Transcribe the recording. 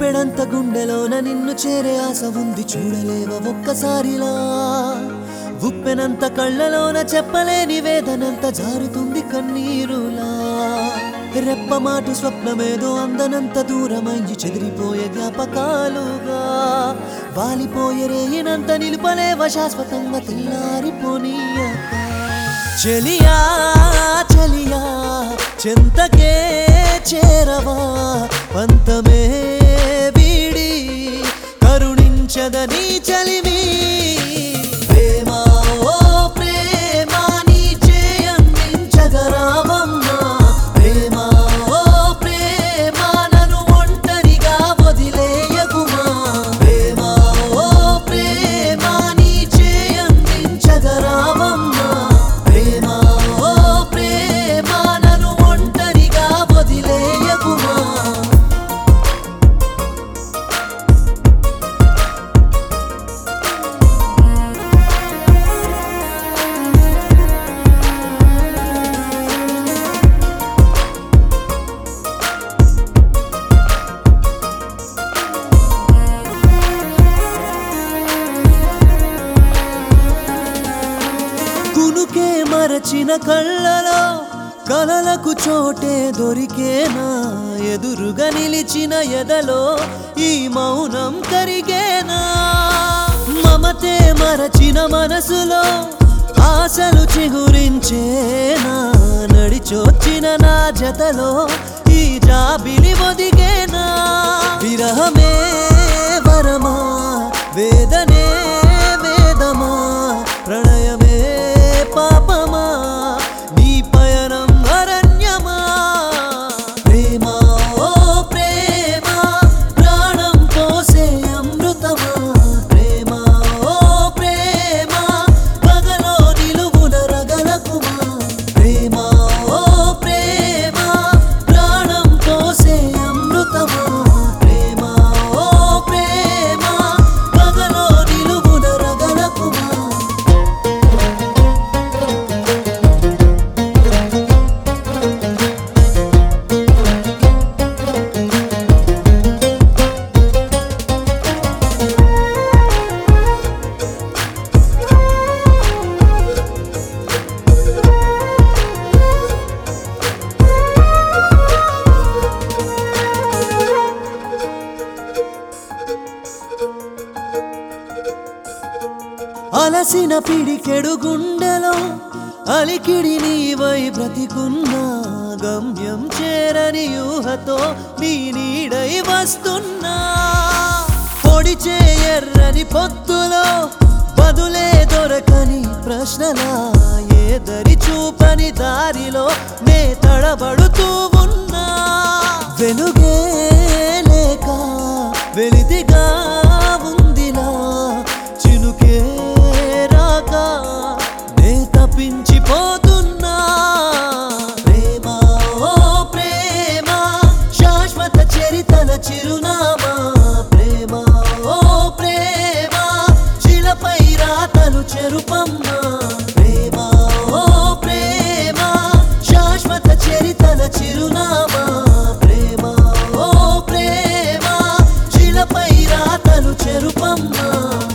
గుప్పెడంత గుండెలోన నిన్ను చేరే ఆశ ఉంది చూడలేవ ఒక్కసారిలా ఉప్పెనంత కళ్ళలోన చెప్పలేని వేదనంత జారుతుంది కన్నీరులా రెప్పమాటు స్వప్నమేదో అందనంత దూరమయ్యి చెదిరిపోయే జ్ఞాపకాలుగా వాలిపోయే రేయినంత నిలుపలేవ శాశ్వతంగా తెల్లారిపోనీయక చెలియా చెలియా చింతకే చేరవా పంతమే వీడి కరుణించదని చలివి ప్రేమ ఓ ప్రేమ నీ చేయందించగరావమ్మా ప్రేమ ఓ ప్రేమ నన్ను ఒంటరిగా వదిలేయకుమా ప్రేమ ఓ ప్రేమ నీ చేయందించగరావమ్మా ప్రేమ ఓ ప్రేమ నన్ను ఒంటరిగా వదిలేయకుమా కునుకే మరచిన కళ్ళలో కలలకు చోటే దొరికేనా ఎదురుగా నిలిచిన ఎదలో ఈ మౌనం కరిగేనా మమతే మరచిన మనసులో ఆశలు చిగురించేనా నడిచొచ్చిన నా జతలో ఈ జాబిలి ఒదిగేనా విరహమే వరమా వేదనే వేదమా ప్రణయమే పాపమా నీ పయనం అరణ్యమా ప్రేమ ఓ ప్రేమ ప్రాణం పోసే అమృతమా ప్రేమ ఓ ప్రేమ పగలో నిలువున రగలకుమా ప్రేమ ఓ ప్రేమ ప్రాణం పోసే అమృతమా ప్రేమ ఓ ప్రేమ పగలో నిలువున రగలకుమా అలసిన పిడికెడు గుండెలో అలికిడి నీవై బ్రతికున్నా గమ్యం చేరని యూహతో నీ నీడై వస్తున్నా పొడిచే ఎర్రని పొత్తులో బదులే దొరకని ప్రశ్నలా ఏ దరి చూపని దారిలో నే తడబడుతూ ఉన్నా వెలుగే లేక వెలితిగా ఉందిలా చినుకే రాక నే తప్పించిపోతున్నా ప్రేమ ఓ ప్రేమ శాశ్వత చరితల చిరునామా ప్రేమ ఓ ప్రేమ శిలపై రాతలు చెరుపమ్మా ప్రేమ ఓ ప్రేమ శాశ్వత చరితల చిరునామా ప్రేమ ఓ ప్రేమ శిలపై రాతలు చెరుపమ్మా